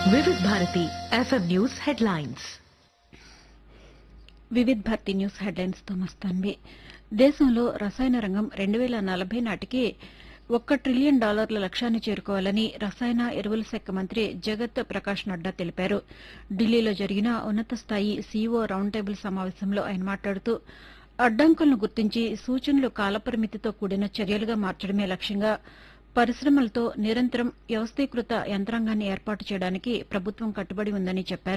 వివిధ Bharati FM news headlines Vividh Bharati news headlines తో మస్తాన్వి దేశంలో రసాయన రంగం రెండు వేల నలభై నాటికి ఒక్క ట్రిలియన్ డాలర్ల లక్ష్యాన్ని చేరుకోవాలని రసాయన ఎరువుల శాఖ మంత్రి జగత్ ప్రకాష్ నడ్డా తెలిపారు ఢిల్లీలో జరిగిన ఉన్నత స్థాయి సీఈఓ రౌండ్ టేబుల్ సమావేశంలో ఆయన మాట్లాడుతూ అడ్డంకులను గుర్తించి సూచనలు కాలపరిమితితో కూడిన చర్యలుగా మార్చడమే లక్ష్యంగా పరిశ్రమలతో నిరంతరం వ్యవస్థీకృత యంత్రాంగాన్ని ఏర్పాటు చేయడానికి ప్రభుత్వం కట్టుబడి ఉందని చెప్పారు